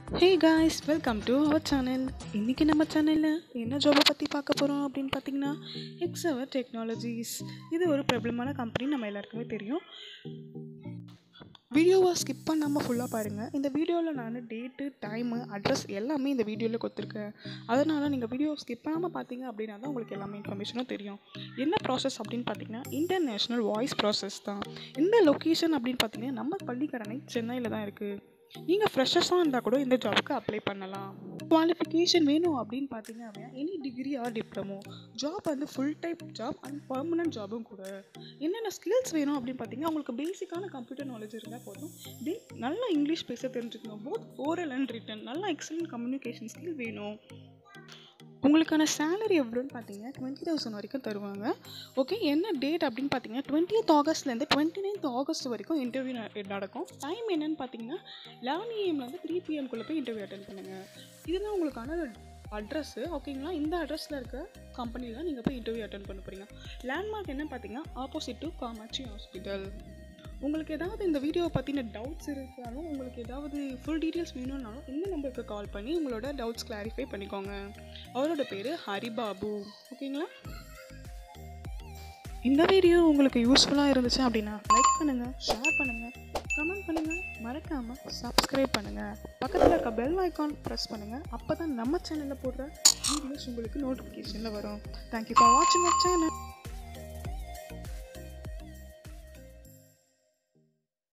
hey guys welcome to our channel இன்றைக்கி நம்ம சேனலில் என்ன ஜாபை பற்றி பார்க்க போகிறோம் அப்படின்னு பார்த்தீங்கன்னா எக்ஸவர் டெக்னாலஜிஸ் இது ஒரு பிரபலமான கம்பெனி நம்ம எல்லாருக்குமே தெரியும் வீடியோவை ஸ்கிப் பண்ணாமல் ஃபுல்லாக பாருங்கள் இந்த வீடியோவில் நான் டேட்டு டைமு அட்ரஸ் எல்லாமே இந்த வீடியோவில் கொடுத்துருக்கேன் அதனால் நீங்கள் வீடியோ ஸ்கிப் பண்ணாமல் பார்த்தீங்க அப்படின்னா தான் உங்களுக்கு எல்லாமே இன்ஃபர்மேஷனும் தெரியும் என்ன ப்ராசஸ் அப்படின்னு பார்த்தீங்கன்னா இன்டர்நேஷ்னல் வாய்ஸ் ப்ராசஸ் தான் இந்த லொக்கேஷன் அப்படின்னு பார்த்தீங்கன்னா நம்ம பள்ளிக்கரணை சென்னையில் தான் இருக்குது நீங்கள் ஃப்ரெஷர்ஸாக இருந்தால் கூட இந்த ஜாபுக்கு அப்ளை பண்ணலாம் குவாலிஃபிகேஷன் வேணும் அப்படின்னு பார்த்தீங்க அப்படின்னா any degree or diploma job வந்து full time job and permanent ஜாபும் கூட என்னென்ன ஸ்கில்ஸ் வேணும் அப்படின்னு பார்த்தீங்கன்னா உங்களுக்கு பேசிக்கான கம்ப்யூட்டர் நாலேஜ் இருந்தால் போதும் தென் நல்லா இங்கிலீஷ் பேச தெரிஞ்சுக்கணும் போத் ஓரல் அண்ட் ரிட்டன் நல்லா எக்ஸலண்ட் கம்யூனிகேஷன் ஸ்கில் வேணும் உங்களுக்கான சேலரி எவ்வளோன்னு பார்த்தீங்கன்னா டுவெண்ட்டி தௌசண்ட் வரைக்கும் தருவாங்க ஓகே என்ன டேட் அப்படின்னு பார்த்தீங்கன்னா டுவெண்ட்டியத் ஆகஸ்ட்லேருந்து டுவெண்ட்டி நைன்த் ஆகஸ்ட் வரைக்கும் இன்டர்வியூ நடக்கும் டைம் என்னன்னு பார்த்தீங்கன்னா லெவன் ஏஎம்லேருந்து த்ரீ பிஎம்குள்ளே போய் இன்டர்வியூ அட்டன் பண்ணுங்கள் இதுதான் உங்களுக்கான அட்ரஸ்ஸு ஓகேங்களா இந்த அட்ரஸில் இருக்க கம்பெனியில் தான் நீங்கள் போய் இன்டர்வியூ அட்டன் பண்ண போகிறீங்க லேண்ட்மார்க் என்ன பார்த்தீங்கன்னா ஆப்போசிட் டு காமாட்சி ஹாஸ்பிட்டல் உங்களுக்கு ஏதாவது இந்த வீடியோவை பற்றின டவுட்ஸ் இருந்தாலும் உங்களுக்கு ஏதாவது ஃபுல் டீட்டெயில்ஸ் வேணும்னாலும் இந்த நம்பருக்கு கால் பண்ணி உங்களோட டவுட்ஸ் கிளாரிஃபை பண்ணிக்கோங்க அவரோட பேர் ஹரிபாபு ஓகேங்களா இந்த வீடியோ உங்களுக்கு யூஸ்ஃபுல்லாக இருந்துச்சு அப்படின்னா லைக் பண்ணுங்கள் ஷேர் பண்ணுங்கள் கமெண்ட் பண்ணுங்கள் மறக்காமல் சப்ஸ்கிரைப் பண்ணுங்கள் பக்கத்தில் இருக்க பெல் ஐக்கான் ப்ரெஸ் பண்ணுங்கள் அப்போ தான் நம்ம சேனலில் போடுற வீடியோஸ் உங்களுக்கு நோட்டிஃபிகேஷனில் வரும் தேங்க்யூ ஃபார் வாட்சிங் அவர் சேனல்